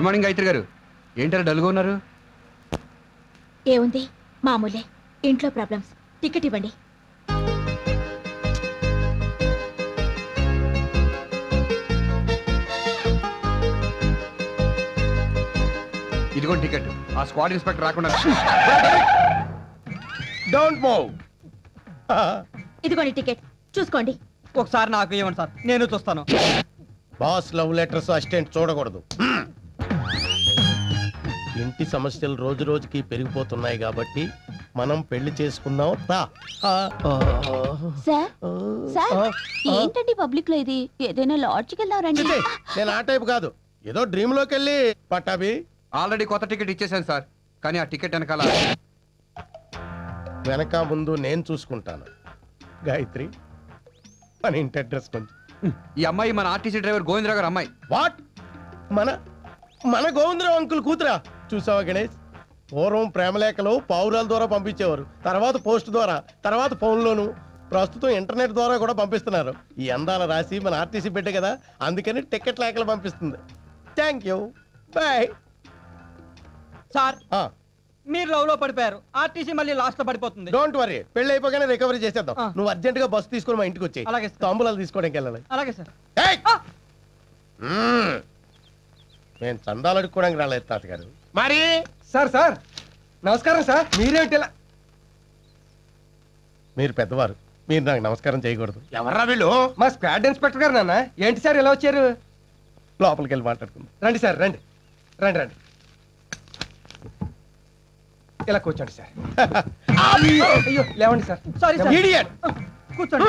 Good morning Gayatri గారు ఏంటారు డల్గా ఉన్నారు ఏముంది మామూలే ఇంట్లో ప్రాబ్లమ్స్ టికెట్ ఇవ్వండి ఇదిగో టికెట్ ఆ స్క్వాడ్ ఇన్స్పెక్టర్ రాకుండా డోంట్ మూవ్ ఇదిగోండి టికెట్ చూసుకోండి ఒకసారి నాకు ఇవ్వండి సార్ నేను చూస్తాను బాస్ లవ్ లెటర్స్ అసిస్టెంట్ చూడకూడదు ఇంటి సమస్యలు రోజు రోజుకి పెరిగిపోతున్నాయి కాబట్టి మనం పెళ్లి చేసుకుందాం తా ఆ, సార్ సార్ ఆ, ఆ. ఏంటండి పబ్లిక్ లో ఇది ఏదైనా లాడ్జ్కి వెళ్దారండి చిచి, నేను ఆ టైప్ కాదు ఏదో డ్రీమ్ లోకి వెళ్ళి పట్టాభి ఆల్రెడీ కొత్త టికెట్ ఇచ్చేసాను సార్ కానీ ఆ టికెట్ వెనకాల వెనక ముందు నేను చూసుకుంటాను గాయత్రి మన ఇంటి అడ్రస్ కొంచెం ఈ అమ్మాయి మన ఆర్టీసీ డ్రైవర్ గోవిందరావు గారు అమ్మాయి వాట్ మన మన గోవిందరావు అంకుల్ కూతురా చూసావా గణేష్ పూర్వం ప్రేమలేఖలు పావురాల ద్వారా పంపించేవారు తర్వాత పోస్ట్ ద్వారా తర్వాత ఫోన్లోను ప్రస్తుతం ఇంటర్నెట్ ద్వారా కూడా పంపిస్తున్నారు ఈ అందాల రాసి మన ఆర్టీసీ బిడ్డ కదా అందుకని టికెట్ లేఖలు పంపిస్తుంది థ్యాంక్ యూ బాయ్ సార్ మీరు లవ్ లో పడిపోయారు ఆర్టీసీ మళ్ళీ లాస్ట్ లో పడిపోతుంది డోంట్ వరీ పెళ్లి అయిపోగానే రికవరీ చేసేద్దాం ఆ. నువ్వు అర్జెంట్ గా బస్సు తీసుకొని మా ఇంటికి వచ్చాయి అలాగే సార్. తాంబూలాలు తీసుకోవడానికి వెళ్ళాలి అలాగే సార్ ఏయ్! మ్మ్. నేను చందాలు అడుక్కోవడానికి రాలేదు తాతగారు మరి సార్ సార్ నమస్కారం సార్ మీరేమిటి ఇలా మీరు పెద్దవారు మీరు నాకు నమస్కారం చేయకూడదు ఎవర్రా వీళ్ళు మా స్క్వాడ్ ఇన్స్పెక్టర్ గారు నాన్న ఏంటి సార్ ఇలా వచ్చారు లోపలికి వెళ్ళి మాట్లాడుకుందాం రండి సార్ రండి రండి రండి ఇలా కూర్చోండి సార్ అయ్యో లేవండి సార్ సారీ సార్ Idiot! కూర్చోండి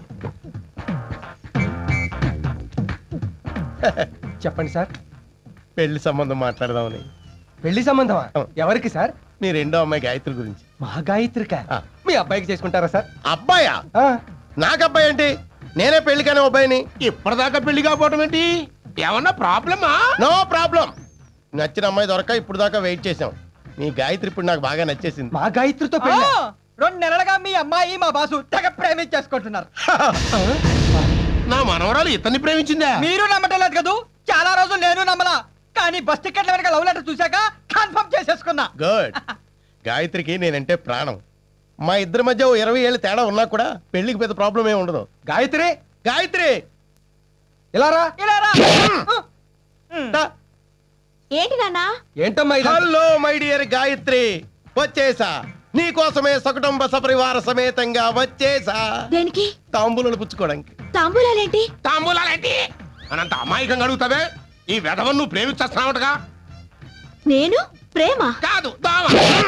చెప్పండి సార్ పెళ్లి సంబంధం మాట్లాడదామని పెళ్లి సంబంధమా ఎవరికి సార్ మీ రెండో అమ్మాయి గాయత్రి గురించి మా గాయత్రిక ఆ. మీ అబ్బాయికి చేసుకుంటారా సార్ అబ్బాయా ఆ, నాకు అబ్బాయి ఏంటి నేనే పెళ్లి కానీ అబ్బాయిని ఇప్పటిదాకా పెళ్లి కాకపోవటం ఏంటి ఏమన్నా ప్రాబ్లమా నో ప్రాబ్లం నచ్చిన అమ్మాయి దొరక ఇప్పుడు దాకా వెయిట్ చేసాం మీ గాయత్రి ఇప్పుడు నాకు బాగా నచ్చేసింది మా గాయత్రితో పెళ్లి ఆ, రెండు నెలలుగా మీ అమ్మాయి మా బాసు తెగ ప్రేమించేసుకుంటున్నారు నా మనవరాలు ఇతన్ని ప్రేమించిందా మీరు నమ్మటం లేదు కదూ చాలా రోజులు నేను నమ్మలా కానీ బస్ టికెట్ల వెనక లవ్ లెటర్ చూశాక కన్ఫర్మ్ చేసేసుకున్నా గుడ్ గాయత్రికి నేనంటే ప్రాణం మా ఇద్దరి మధ్య ఓ ఇరవై ఏళ్ళు తేడా ఉన్నా కూడా పెళ్లికి పెద్ద ప్రాబ్లం ఏమి ఉండదు గాయత్రి గాయత్రి ఇలా రా ఇలా రా. దా. ఏంటి నాన్నా ఏంటమ్మా ఇది హలో మై డియర్ గాయత్రి వచ్చేసా నీ కోసమే సకుటుంబ సపరివార సమేతంగా వచ్చేసా దేనికి తాంబూలను పుచ్చుకోవడానికి తాంబూలాలేంటి తాంబూలాలేంటి అనంత అమాయకంగా అడుగుతావే ఈ వెధవను నువ్వు ప్రేమించేస్తున్నావుగా నేను ప్రేమ కాదు దావా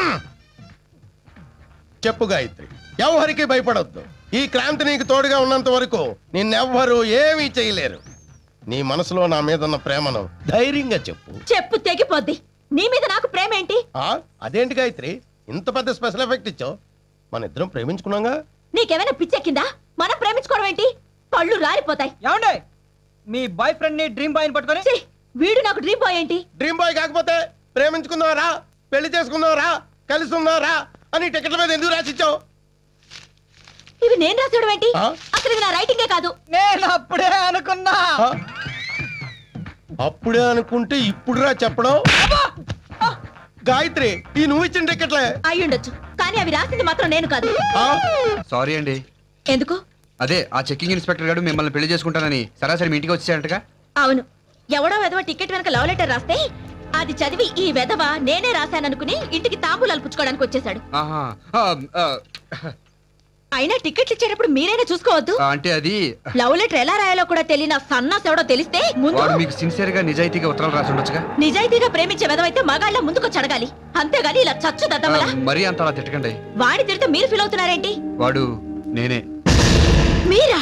చెప్పు గాయత్రి ఎవరికి భయపడొద్దు ఈ క్రాంతి నీకు తోడుగా ఉన్నంత వరకు నిన్నెవ్వరూ ఏమీ చేయలేరు నీ మనసులో నా మీద ఉన్న ప్రేమను ధైర్యంగా చెప్పు చెప్పు తెగిపోద్ది నీ మీద నాకు ప్రేమ ఏంటి ఆ అదేంటి గాయత్రి ఇంత పెద్ద స్పెషల్ ఎఫెక్ట్ ఇచ్చావు మన ఇద్దరం ప్రేమించుకున్నాగా నీకేమైనా పిచ్చెక్కిందా మనం ప్రేమించుకోవడం ఏంటి పళ్ళు రాలిపోతాయి ఏమండి మీ బాయ్ ఫ్రెండ్ ని డ్రీమ్ బాయ్ పట్టుకొని ఛీ, వీడు నాకు డ్రీమ్ బాయ్ ఏంటి డ్రీమ్ బాయ్ కాకపోతే ప్రేమించుకుందావరా పెళ్లి చేసుకుందావరా కలిసి ఉందావరా అని టికెట్ల మీద ఎందుకు రాసిచ్చావు ఇవి నేను రాసేయడం ఏంటి ఆ? అసలు ఇవి నా రైటింగే కాదు నేను అప్పుడే అనుకున్నా ఆ? అప్పుడే అనుకుంటే ఇప్పుడురా చెప్పడం గాయత్రి ఈ నువ్వు ఇచ్చిన టికెట్లే అయ్యుండొచ్చు కానీ అవి రాసింది మాత్రం నేను కాదు ఆ? సారీ అండి ఎందుకు అదే ఆ చెక్కింగ్ ఇన్స్పెక్టర్ గారు మిమ్మల్ని పెళ్లి చేసుకుంటానని సరాసరి మీ ఇంటికి వచ్చేసారంటగా అవును ఎవడో వెధవ టికెట్ వెనక లవ్ లెటర్ రాస్తే అది చదివి ఈ వెధవ నేనే రాశాననుకుని ఇంటికి తాంబూలాలు పుచ్చుకోవడానికి వచ్చేసాడు ఆహా ఆ, ఆ, అయినా టికెట్లు ఇచ్చేటప్పుడు మీరైనా చూసుకోవద్దు ఆ, అంటే అది లవ్ లెటర్ ఎలా రాయాలో కూడా తెలియని సన్నాస్ ఎవడో తెలిస్తే ముందు వాడు మీకు సిన్సియర్ గా నిజాయితీగా ఉత్తరాలు రాసి ఉండొచ్చుగా నిజాయితీగా ప్రేమించే వెధవైతే మగాళ్ళ ముందుకొచ్చి అడగాలి అంతేగాని ఇలా చచ్చు ఆ, దద్దమలా మరీ అంత అలా తిట్టకండి వాడి తిడితే మీరు ఫీల్ అవుతున్నారేంటి వాడు నేనే మీరా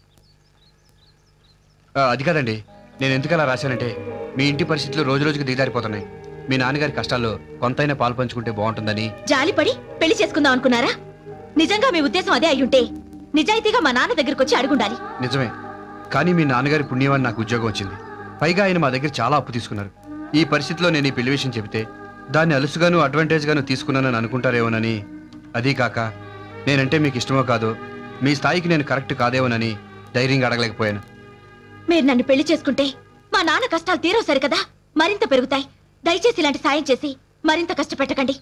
ఆ, అది కాదండి నేను ఎందుకు అలా రాశానంటే మీ ఇంటి పరిస్థితులు రోజు రోజుకి దిగజారిపోతున్నాయి మీ నాన్నగారి కష్టాల్లో కొంతైనా పాలు పంచుకుంటే బాగుంటుందని జాలిపడి పెళ్లి చేసుకుందాం అనుకున్నారా నిజంగా మీ ఉద్దేశం అదే అయ్యుంటే నిజాయితీగా మా నాన్న దగ్గరకు వచ్చి అడుగుండాలి నిజమే కానీ మీ నాన్నగారి పుణ్యమని నాకు ఉద్యోగం వచ్చింది పైగా ఆయన మా దగ్గర చాలా అప్పు తీసుకున్నారు ఈ పరిస్థితిలో నేను ఈ పెళ్లి విషయం చెబితే దాన్ని అలుసుగాను అడ్వాంటేజ్ గాను తీసుకున్నానని అనుకుంటారేమోనని అదీ కాక నేనంటే మీకు ఇష్టమో కాదో మీ స్థాయికి నేను కరెక్ట్ కాదేమోనని ధైర్యంగా అడగలేకపోయాను మీరు నన్ను పెళ్లి చేసుకుంటే మా నాన్న కష్టాలు తీరవు సరికదా మరింత పెరుగుతాయి దయచేసి ఇలాంటి సాయం చేసి మరింత కష్టపెట్టకండి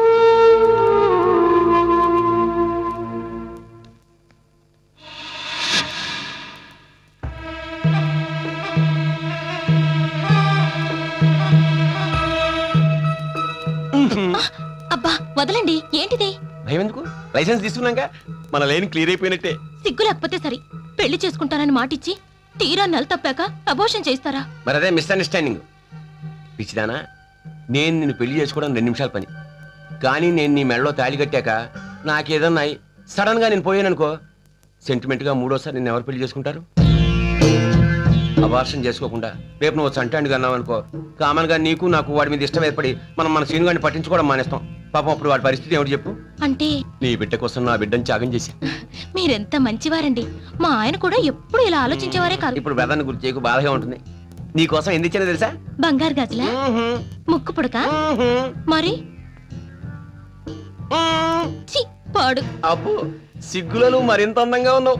అబ్బా వదలండి ఏంటిది భయం ఎందుకు లైసెన్స్ తీసుకున్నాక మన లైన్ క్లియర్ అయిపోయినట్టే సిగ్గు లేకపోతే సరి పెళ్లి చేసుకుంటానని మాటిచ్చి తీరా నెల తప్పాక అబోషన్ చేస్తారా మరి అదే మిస్అండర్స్టాండింగ్ పిచ్చిదానా నేను నిన్ను పెళ్లి చేసుకోవడం రెండు నిమిషాల పని కానీ నేను నీ మెడలో తాళి కట్టాక నాకేదన్నా సడన్ గా నేను పోయాననుకో సెంటిమెంట్ గా మూడోసారి నిన్ను ఎవరు పెళ్లి చేసుకుంటారు అబార్షన్ చేసుకోకుండా రేపు నువ్వు సంటాండి అన్నావు అనుకో కామన్ గా నీకు నాకు వాడి మీద ఇష్టం ఏర్పడి మనం మన సీనుగాడిని పట్టించుకోవడం మానేస్తాం పాపం అప్పుడు వాడి పరిస్థితి ఏమిటి చెప్పు అంటే నీ బిడ్డ కోసం నా బిడ్డని త్యాగం చేసి మీరెంత మంచివారండి మా ఆయన కూడా ఎప్పుడు ఇలా ఆలోచించేవారే కాదు ఇప్పుడు బ్రదర్ని గుర్తు చేయకు బాధగా ఉంటుంది నీ కోసం ఎందుకు ఇచ్చానో తెలుసా బంగారు గాజులా ముక్కు పుడక మరి ఛీ, పాడు అబ్బో సిగ్గులో నువ్వు మరింత అందంగా ఉన్నావు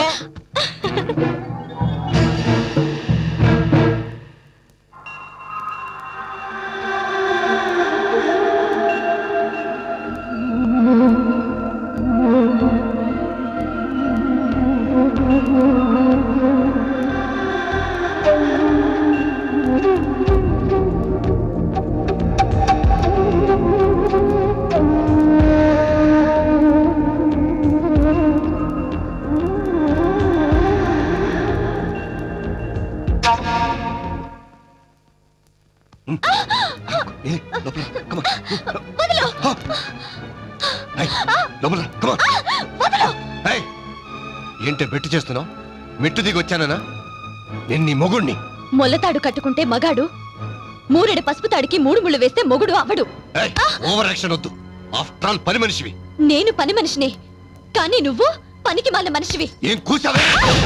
ఏంటే బెట్టు చేస్తున్నావు మెట్టు దిగి వచ్చానా నేను నీ మొగుణ్ణి మొల్లతాడు కట్టుకుంటే మగాడు మూరెడు పసుపు తాడికి మూడు ముళ్ళు వేస్తే మొగుడు అవడు ఏయ్, ఓవర్ యాక్షన్ వద్దు ఆఫ్టర్ ఆల్ పని మనిషివి నేను పని మనిషినే కానీ నువ్వు పనికి మాల మనిషివి ఏం కూసావే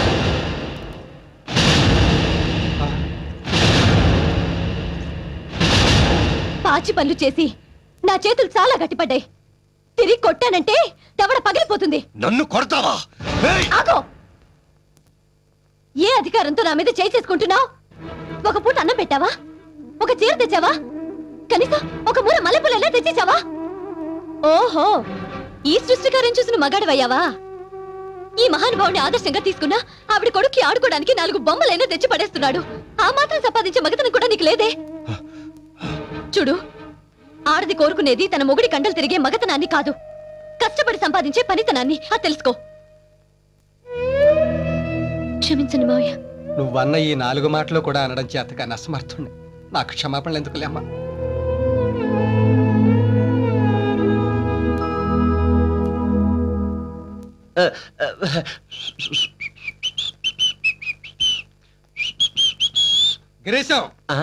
పాచి పనులు చేసి నా చేతులు చాలా గట్టిపడ్డాయి తిరిగి కొట్టానంటే దవడ పగిలిపోతుంది నన్ను కొడతావా ఏయ్, ఆగో ఏ అధికారంతో నా మీద చేయి చేసుకుంటున్నావు ఒక పూట అన్నం పెట్టావా ఒక చీర తెచ్చావా కనీసం ఒక మూల మల్లెపూలైనా తెచ్చేసావా ఓహో ఈ సృష్టికారం చూసిన మగాడివయ్యావా ఈ మహానుభావుని ఆదర్శంగా తీసుకున్నా ఆవిడ కొడుక్కి ఆడుకోవడానికి నాలుగు బొమ్మలైనా తెచ్చి పడేస్తున్నాడు ఆ మాత్రం సంపాదించే మగతనం కూడా నీకు లేదే చూడు ఆడది కోరుకునేది తన మొగుడి కండలు తిరిగే మగతనాన్ని కాదు కష్టపడి సంపాదించే పనితనాన్ని అది తెలుసుకో క్షమించండి మావయ్య నువ్వన్న ఈ నాలుగు మాటలు కూడా అనడం చేతగా నసమర్థుండి నాకు క్షమాపణలు ఎందుకులేమ్మా గిరీశం ఆ,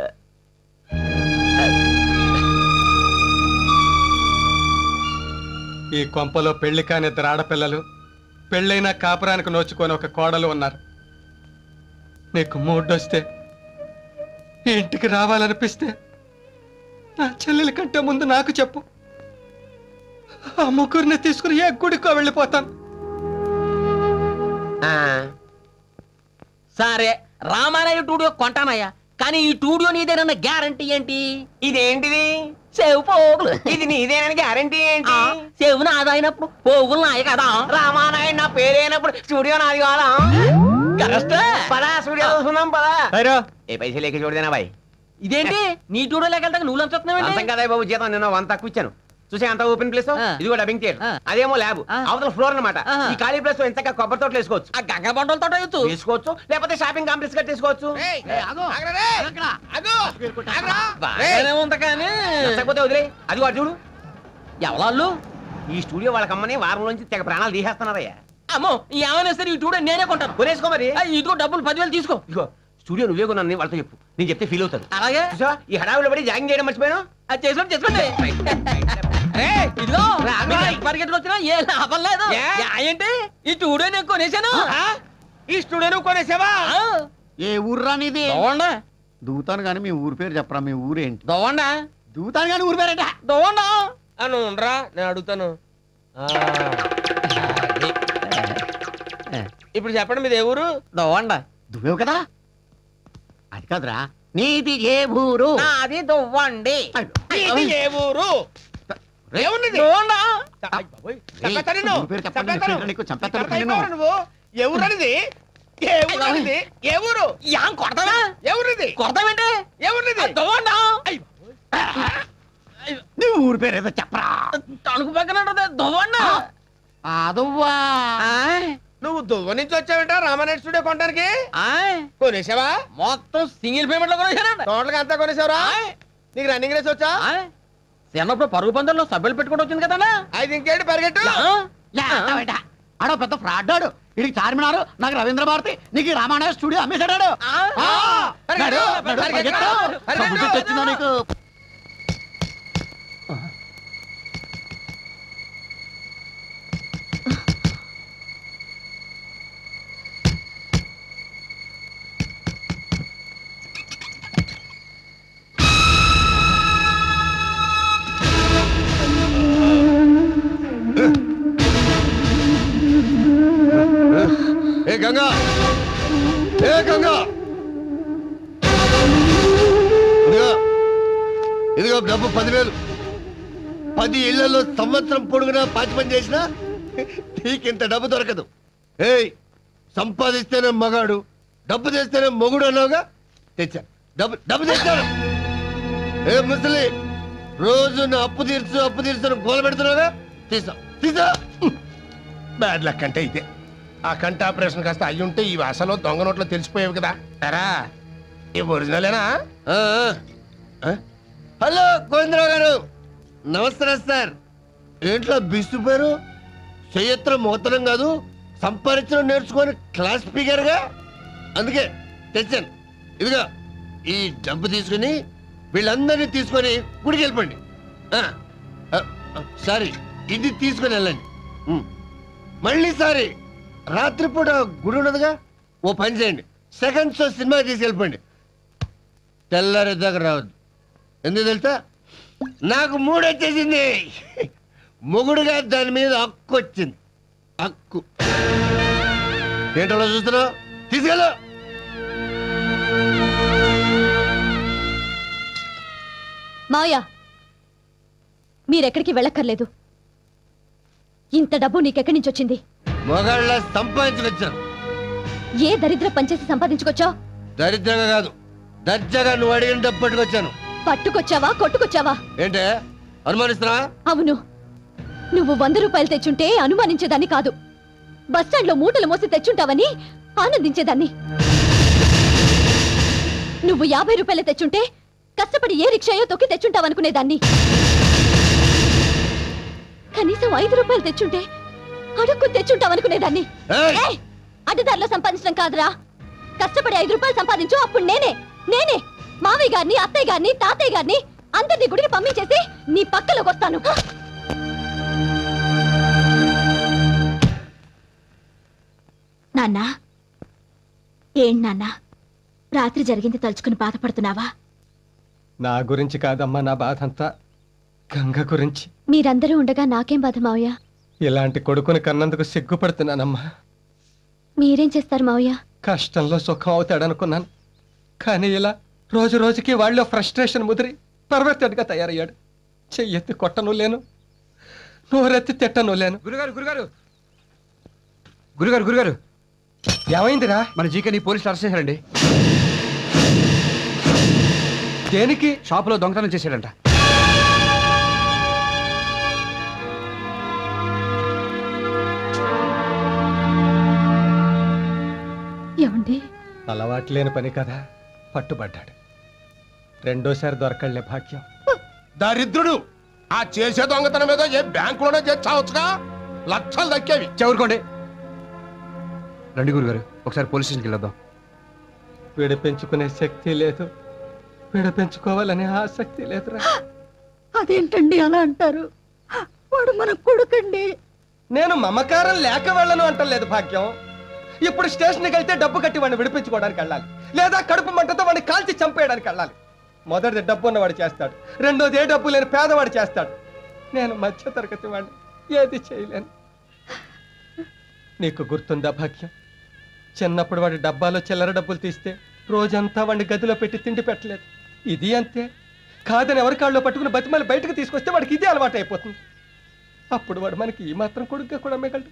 ఈ కొంపలో పెళ్లి కాని ఇద్దరు ఆడపిల్లలు పెళ్ళైన కాపురానికి నోచుకొని ఒక కోడలు ఉన్నారు నీకు మూడొస్తే ఈ ఇంటికి రావాలనిపిస్తే నా చెల్లెల కంటే ముందు నాకు చెప్పు ఆ ముగ్గురిని తీసుకుని ఏ గుడికో వెళ్ళిపోతాను ఆ. సరే రామారాయ టూడియో కొంటానయ్యా కానీ ఈ టూడియో నీదేనన్న గ్యారంటీ ఏంటి ఇదేంటిది సేవు పోగులు ఇది నీదేనని గ్యారంటీ ఏంటి ఆ, సేవు నాదైనప్పుడు పోగులు నాయ కదా రామానాయుడు నా పేరైనప్పుడు స్టూడియో నాది కావాలా కరెక్ట్ పదా స్టూడియో చూసుకుందాం పదా ఏ పైసలు లేక చూడదేనా బాయ్ ఇదేంటి నీ టూడియో లేకెళ్తాక నువ్వు అంతం లంచుతున్నావు కదా బాబు జీతం నిన్న వంద తక్కువ ఇచ్చాను చూసే అంత ఓపెన్ ప్లేస్ ఆ. ఇది కూడా డబ్బింగ్ థియేటర్ ఆ. అదేమో ల్యాబ్ ఆ. అవతల ఫ్లోర్ అన్నమాట ఆహా. ఈ ఖాళీ ప్లేస్ లో ఎంతగా కొబ్బరి తోటలు వేసుకోవచ్చు ఆ గంగ బండలతో వేయచ్చు వేసుకోవచ్చు లేకపోతే షాపింగ్ కాంప్లెక్స్ కట్టేసుకోవచ్చు బాగానే ఉంది కానీ నచ్చకపోతే వదిలే అది వాడు చూడు ఎవరాళ్ళు ఈ స్టూడియో వాళ్ళ కమ్మని వారం నుంచి తెగ ప్రాణాలు తీసేస్తున్నారయ్యా అమ్మో ఏమైనా సరే ఈ టూడియో నేనే కొంటాను కొనేసుకో మరి ఆ, ఇదిగో డబ్బులు పదివేలు తీసుకో ఇదిగో స్టూడియో నువ్వే కొన్నాను వాళ్ళతో చెప్పు నేను చెప్తే ఫీల్ అవుతారు అలాగే చూసావా ఈ హడావిలో పడి జాగింగ్ చేయడం మర్చిపోయాను అది చేసుకోండి చేసుకోండి ఏయ్, ఇదిగో మీకు ఎంత పరిగెట్టుకు వచ్చినా ఏ లాభం లేదు ఏ? యా, ఏంటి ఈ టూడియో నేను కొనేసాను ఆ? ఈ స్టూడియో నువ్వు కొనేసావా ఆ, ఏ ఊర్రా నీది దవ్వండా దూతాను కానీ మీ ఊరు పేరు చెప్పరా మీ ఊరేంటి దవ్వండా దూతాను కానీ ఊరు పేరేట దవ్వండా అని ఉండరా నేను అడుగుతాను ఇప్పుడు చెప్పండి మీది ఏ ఊరు దవ్వండా దువ్వేవు కదా అది కాదురా నీది ఏ ఊరు నాది దువ్వండి ఇది ఏ ఊరు ఏమున్నది దోండా. అయ్ బాబోయ్, చంపేస్తా నిన్ను. ఊరి పేరు చెప్పండి, చంపేస్తాను. నీ పేరు నీకు చంపేస్తాను ఇక్కడ నిన్ను. అయిపోయావు నువ్వు ఏ ఊరు అనేది ఏ ఊరు అనేది ఏ ఊరు యాం కొడతావా ఏ ఊరిది కొడతావేంటి ఏ ఊరిది దోండా నీ ఊరి పేరు ఏదో చెప్పరా తణుకు పక్కన ఉంటది దోండా అదువ్వా నువ్వు దువ్వ నుంచి వచ్చావంట రామానాయుడు స్టూడియో కొనడానికి ఆయ్ కొనేసావా మొత్తం సింగిల్ పేమెంట్ లో కొనేసానండి టోటల్ అంతా కొనేసావరా నీకు రన్నింగ్ రేస్ వచ్చా ఆయ్ చిన్నప్పుడు పరుగు పందెంలో సభ్యులు పెట్టుకుంటూ వచ్చింది కదా ఐదు ఇంకేంటి పరిగెట్టు లేకపోతే ఆడో పెద్ద ఫ్రాడ్ ఆడు ఇడికి చార్మినారు నాకు రవీంద్ర భారతి నీకు ఈ రామానాయ స్టూడియో అమ్మేశాడు ఆ, పరిగెట్టు, పరిగెట్టు, పరిగెట్టు. వచ్చిందా నీకు ఏ గంగా ఏ గంగా ఇదిగో ఇదిగో డబ్బు పదివేలు పది ఇళ్లలో సంవత్సరం పొడుగునా పాచి పని చేసినా నీకింత డబ్బు దొరకదు ఏయ్ సంపాదిస్తేనే మగాడు డబ్బు తెస్తేనే మొగుడు అన్నావుగా తెచ్చా డబ్బు డబ్బు తెచ్చాను ఏ ముసలి రోజు నా అప్పు తీర్చు అప్పు తీర్చు గోల పెడుతున్నావుగా తీసా తీసా బ్యాడ్ లక్ అంటే ఇదే ఆ కంటి ఆపరేషన్ కాస్త అయ్యి ఉంటే ఈ వాసలో దొంగ నోట్లో తెలిసిపోయావు కదా ఎరా ఈ ఒరిజినలేనా ఆ, ఆ. హలో గోవిందరావు గారు నమస్తే సార్ ఏంట్లో బిస్తుపోయారు చెయ్యత్రం మోతనం కాదు సంపాదించడం నేర్చుకొని క్లాస్ స్పీకర్గా అందుకే తెచ్చాను ఇదిగో ఈ డబ్బు తీసుకుని వీళ్ళందరినీ తీసుకొని గుడికి వెళ్ళిపోండి ఆ, ఆ, ఆ, సారీ ఇది తీసుకొని వెళ్ళండి ఉమ్. మళ్ళీ సారీ రాత్రిపూట గుడి ఉన్నదిగా ఓ పని చేయండి సెకండ్ షో సినిమా తీసుకెళ్ళిపోండి తెల్లారి దగ్గర రావద్దు ఎందుకు తెలుసా నాకు మూడు వచ్చేసింది మొగుడుగా దాని మీద హక్కు వచ్చింది హక్కు ఏంటో చూస్తున్నావు తీసుకెళ్ళు మావయ్య మీరెక్కడికి వెళ్ళక్కర్లేదు ఇంత డబ్బు నీకెక్కడి నుంచి వచ్చింది మొగాళ్ళ సంపాదించుకొచ్చాను ఏ దరిద్ర పనిచేసి సంపాదించుకొచ్చావు దరిద్రంగా కాదు దర్జాగా నువ్వు అడిగిన డబ్బు పట్టుకొచ్చాను పట్టుకొచ్చావా కొట్టుకొచ్చావా ఏంటే అనుమానిస్తున్నావా అవును నువ్వు వంద రూపాయలు తెచ్చుంటే అనుమానించేదాన్ని కాదు బస్టాండ్లో మూటలు మోసి తెచ్చుంటావని ఆనందించేదాన్ని నువ్వు యాభై రూపాయలు తెచ్చుంటే కష్టపడి ఏ రిక్షాయో తొక్కి తెచ్చుంటావనుకునేదాన్ని కనీసం ఐదు రూపాయలు తెచ్చుంటే అడుక్కు తెచ్చుంటావనుకునేదాన్ని ఏయ్! ఏయ్! అడ్డదారిలో సంపాదించడం కాదురా కష్టపడి ఐదు రూపాయలు సంపాదించు అప్పుడు నేనే నేనే మావయ్య గారిని అత్తయ్య గారిని తాతయ్య గారిని అందరినీ గుడికి పంపించేసి నీ పక్కలోకి వస్తాను నాన్నా ఏం నాన్నా రాత్రి జరిగింది తలుచుకుని బాధపడుతున్నావా నా గురించి కాదమ్మా నా బాధ అంతా గంగ గురించి మీరందరూ ఉండగా నాకేం బాధ మావయ్య ఇలాంటి కొడుకుని కన్నందుకు సిగ్గుపడుతున్నానమ్మా మీరేం చేస్తారు మావయ్య కష్టంలో సుఖం అవుతాడనుకున్నాను కానీ ఇలా రోజు రోజుకి వాళ్ళలో ఫ్రస్ట్రేషన్ ముదిరి పర్వర్తెడ్గా తయారయ్యాడు చెయ్యెత్తి కొట్టను లేను నోరెత్తి తిట్టను లేను గురుగారు గురుగారు గురుగారు గురుగారు ఏమైందిరా మన జీకని పోలీసులు అరెస్ట్ చేశారండి దేనికి షాపులో దొంగతనం చేశాడంట ఏమండి అలవాటు లేని పని కదా పట్టుబడ్డాడు రెండోసారి దొరకళ్లే భాగ్యం దరిద్రుడు ఆ చేసే దొంగతనం ఏదో ఏ బ్యాంకులోనే చేసి చావచ్చుగా లక్షలు దక్కేవి చెవురుకోండి రండి గురుగారు ఒకసారి పోలీస్ స్టేషన్కి వెళ్ళొద్దాం విడిపించుకునే శక్తి లేదు విడిపించుకోవాలనే ఆసక్తి లేదురా అదేంటండి అలా అంటారు వాడు మన కొడుకండి నేను మమకారం లేక వెళ్ళను అంటలేదు భాగ్యం ఇప్పుడు స్టేషన్కి వెళ్తే డబ్బు కట్టి వాడిని విడిపించుకోవడానికి వెళ్ళాలి లేదా కడుపు మంటతో వాడిని కాల్చి చంపేయడానికి వెళ్ళాలి మొదటిది డబ్బు ఉన్నవాడు చేస్తాడు రెండోది ఏ డబ్బు లేని పేదవాడు చేస్తాడు నేను మధ్య తరగతి వాడిని ఏది చేయలేను నీకు గుర్తుందా భాగ్యం చిన్నప్పుడు వాడి డబ్బాలో చిల్లర డబ్బులు తీస్తే రోజంతా వాడిని గదిలో పెట్టి తిండి పెట్టలేదు ఇది అంతే కాదని ఎవరి కాళ్ళలో పట్టుకుని బతిమలు బయటకు తీసుకొస్తే వాడికి ఇదే అలవాటు అయిపోతుంది అప్పుడు వాడు మనకి ఈ మాత్రం కొడుగ్గా కూడా మిగలడు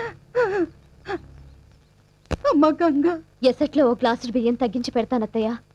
అమ్మ గంగ ఎసట్లో ఓ గ్లాసుడు బియ్యం తగ్గించి పెడతానత్తయ్య